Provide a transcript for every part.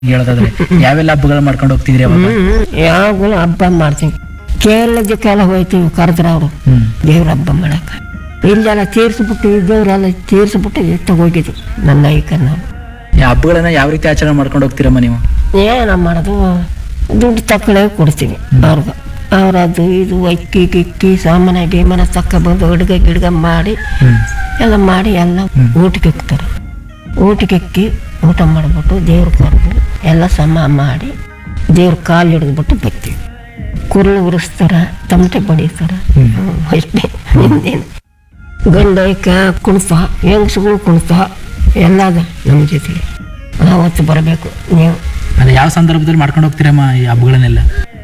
ಹೇಳೋದಾದ್ರೆ ಯಾವೆಲ್ಲ ಹಬ್ಬಗಳು ಮಾಡ್ಕೊಂಡು ಹೋಗ್ತಿದ್ರಿ ಅವಾಗ ಯಾವಾಗಲೂ ಹಬ್ಬ ಮಾಡ್ತೀವಿ ಕೇರಳದಕ್ಕೆಲ್ಲ ಹೋಯ್ತೀವಿ ಕರೆದ್ರ ಅವರು ಹ್ಮ್ ದೇವ್ರ ಹಬ್ಬ ಮಾಡಕ್ಕೆ ಇಲ್ಲೆಲ್ಲ ತೀರ್ಸ್ಬಿಟ್ಟು ಇದ್ದವರೆಲ್ಲ ತೀರ್ಸ್ಬಿಟ್ಟು ಎತ್ತ ಹೋಗಿದ್ವಿ ನನ್ನ ಐಕನ್ನ ಈ ಹಬ್ಬಗಳನ್ನ ಯಾವ ರೀತಿ ಆಚರಣೆ ಮಾಡ್ಕೊಂಡು ಹೋಗ್ತೀರಮ್ಮ ನೀವು ಏನ ಮಾಡೋದು ದುಡ್ಡು ತಕ್ಕಳೆ ಕೊಡ್ತೀವಿ ಅವ್ರಿಗೆ ಅವ್ರದ್ದು ಇದು ಅಕ್ಕಿ ಗಿಕ್ಕಿ ಸಾಮಾನ ಗೀಮಾನ ತಕ್ಕ ಬಂದು ಅಡುಗೆ ಗಿಡ್ಗ ಮಾಡಿ ಹ್ಮ್ ಎಲ್ಲ ಮಾಡಿ ಎಲ್ಲ ಊಟಕ್ಕೆ ಇಕ್ತಾರೆ ಊಟಕ್ಕೆ ಇಕ್ಕಿ ಊಟ ಮಾಡಿಬಿಟ್ಟು ದೇವ್ರ ಕರೆದು ಎಲ್ಲ ಸಮ ಮಾಡಿ ದೇವ್ರ ಕಾಲು ಹಿಡಿದ್ಬಿಟ್ಟು ಬರ್ತೀವಿ ಕುರುಳು ಉರಿಸ್ತಾರ ತಮಟೆ ಬಡಿತಾರ ಅಷ್ಟೇ ಇನ್ನೇನು ಗಂಡ ಐಕ ಕುಣಿತ ಹೆಂಗಸುಗಳು ಕುಣಿತ ಎಲ್ಲ ಅದ ನಮ್ಮ ಜೊತೆಗೆ ಆವತ್ತು ಬರಬೇಕು ನೀವು ಅದೇ ಯಾವ ಸಂದರ್ಭದಲ್ಲಿ ಮಾಡ್ಕೊಂಡು ಹೋಗ್ತೀರಮ್ಮ ಈ ಹಬ್ಬಗಳನ್ನೆಲ್ಲ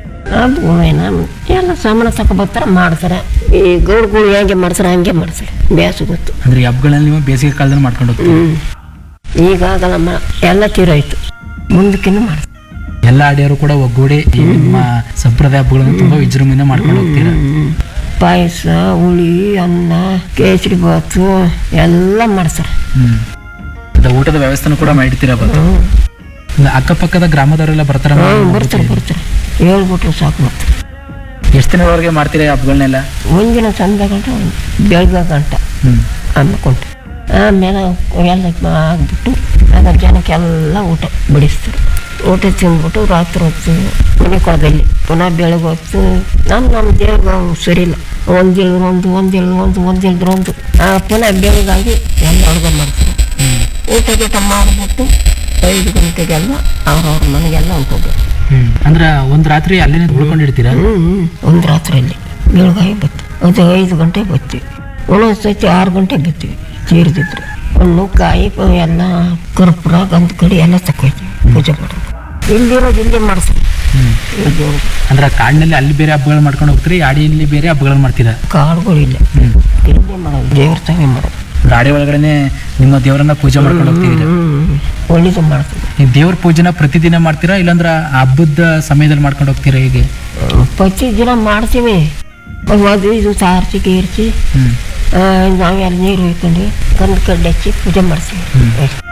ಅದು ಏನ ಎಲ್ಲ ಸಾಮಾನು ತಗೊಬರ್ತಾರ ಮಾಡ್ತಾರೆ ಈ ಗೌಡ್ಗಳು ಹೆಂಗೆ ಮಾಡ್ತಾರೆ ಹಂಗೆ ಮಾಡ್ತಾರೆ ಬ್ಯಾಸು ಗೊತ್ತು ಅಂದ್ರೆ ಈ ಹಬ್ಬಗಳನ್ನ ನೀವು ಬೇಸಿಗೆ ಕಾಲದಲ್ಲಿ ಮಾಡ್ಕೊಂಡು ಹೋಗ್ತೀರಿ ಹ್ಞೂ ಈಗ ಆಗಲ್ಲಮ್ಮ ಎಲ್ಲ ತೀರೋಯ್ತು ಮುಂದಕ್ಕಿನ್ನೂ ಮಾಡ್ತಾರೆ ಎಲ್ಲ ಆಡಿಯವರು ಕೂಡ ಒಗ್ಗೂಡಿ ಈ ನಿಮ್ಮ ಸಂಪ್ರದಾಯ ಹಬ್ಬಗಳನ್ನ ತುಂಬಾ ವಿಜೃಂಭಣೆ ಮಾಡ್ಕೊಂಡು ಹೋಗ್ತೀರಾ ಪಾಯಸ ಹುಳಿ ಅನ್ನ ಕೇಸರಿ ಬಾತು ಎಲ್ಲ ಮಾಡ್ತಾರೆ ಹ್ಮ್ ಮತ್ತೆ ಊಟದ ವ್ಯವಸ್ಥೆನೂ ಕೂಡ ಮಾಡಿರ್ತೀರ ಅವತ್ತು ಹ್ಞೂ ಇಲ್ಲ, ಅಕ್ಕಪಕ್ಕದ ಗ್ರಾಮದವರೆಲ್ಲ ಬರ್ತಾರ ಹ್ಞೂ ಬರ್ತಾರೆ ಬರ್ತಾರೆ ಹೇಳ್ಬಿಟ್ರು ಸಾಕು ಬರ್ತಾರೆ ಎಷ್ಟು ದಿನದವರೆಗೆ ಮಾಡ್ತೀರಾ ಈ ಹಬ್ಬಗಳನ್ನೆಲ್ಲ ಒಂದಿನ ಸಂಜೆ ಗಂಟ ಬೆಳಗ್ಗೆ ಗಂಟ ಹ್ಮ್ ಅಂದ್ಕೊಂಡು ಆಮೇಲೆ ಎಲ್ಲ ಆಗ್ಬಿಟ್ಟು ಆಗ ಜನಕ್ಕೆಲ್ಲ ಊಟ ಬಡಿಸ್ತಾರೆ ಊಟ ತಿಂದ್ಬಿಟ್ಟು ರಾತ್ರಿ ಹೊತ್ತು ಮನೆ ಕೊಳದಲ್ಲಿ ಪುನಃ ಬೆಳಗ್ಗೆ ಹೊತ್ತು ನಮ್ಮ ನಮ್ಮ ದೇವ್ರಿಗೆ ಸರಿ ಇಲ್ಲ ಒಂದಿಲ್ದ್ರ ಒಂದು ಒಂದಿಲ್ ಒಂದು ಒಂದಿಲ್ದ್ರ ಒಂದು ಆ ಪುನಃ ಬೆಳಗಾಗಿ ಎಲ್ಲ ಅಡುಗೆ ಮಾಡ್ತಾರೆ ಊಟ ಗೀಟ ಮಾಡಿಬಿಟ್ಟು ಐದು ಗಂಟೆಗೆಲ್ಲ ಅವ್ರವ್ರ ಮನೆಗೆಲ್ಲ ಹೋಗ್ಬೇಕು ಹ್ಮ್ ಅಂದ್ರ ಒಂದ್ ರಾತ್ರಿ ಅಲ್ಲೇನೆ ಉಳ್ಕೊಂಡಿರ್ತೀರಾ ಹ್ಞೂ ಒಂದು ರಾತ್ರಿಯಲ್ಲಿ ಬೆಳಗಾಗಿ ಬತ್ತು ಅದು ಐದು ಗಂಟೆ ಬರ್ತೀವಿ ಒಂದೊಂದು ಸತಿ ಆರು ಗಂಟೆ ಬರ್ತೀವಿ ತೀರ್ದಿದ್ರು ಹಣ್ಣು ಕಾಯಿ ಪ- ಎಲ್ಲ ಕರ್ಪೂರ ಗಂಧ ಕಡಿ ಎಲ್ಲ ತಗೊಳ್ತೀವಿ ಪೂಜೆ ಮಾಡೋದು ಇಲ್ಲಿರೋದು ಇಲ್ಲೇ ಮಾಡಿಸ್ತೀವಿ ಹ್ಮ್ ಇದು ಅಂದ್ರ ಕಾಡಿನಲ್ಲಿ ಅಲ್ಲಿ ಬೇರೆ ಹಬ್ಬಗಳು ಮಾಡ್ಕೊಂಡು ಹೋಗ್ತೀರಿ ಆಡಿಯಲ್ಲಿ ಬೇರೆ ಹಬ್ಬಗಳನ್ನ ಮಾಡ್ತೀರಾ ಕಾಡುಗಳು ಇಲ್ಲ ಹ್ಮ್ ಇಲ್ಲೇ ಮಾಡೋದು ದೇವ್ರ ತಾವೇ ಮಾಡೋದು ಗಾಡಿ ಒಳಗಡೆನೆ ನಿಮ್ಮ ದೇವರನ್ನ ಪೂಜೆ ಮಾಡ್ಕೊಂಡು ಹೋಗ್ತೀವಿ ಹ್ಞೂ ಒಳ್ಳೇದು ಮಾಡ್ತೀವಿ ಈ ದೇವ್ರ ಪೂಜೆನ ಪ್ರತಿದಿನ ಮಾಡ್ತೀರಾ ಇಲ್ಲಾಂದ್ರ ಆ ಹಬ್ಬದ ಸಮಯದಲ್ಲಿ ಮಾಡ್ಕೊಂಡು ಹೋಗ್ತೀರಾ ಹೇಗೆ ಪ್ರತಿ ದಿನ ಮಾಡ್ತೀವಿ ಅದು ಇದು ಸಾರಿಸಿ ಗೀರಿಸಿ ಹ್ಮ್ ನಾವೆಲ್ಲ ನೀರು ಹೊಯ್ಕೊಂಡು ಗಂಧ ಕಡ್ಡಿ ಹಚ್ಚಿ ಪೂಜೆ ಮಾಡ್ತೀವಿ ಹ್ಮ್. ಅಷ್ಟೇ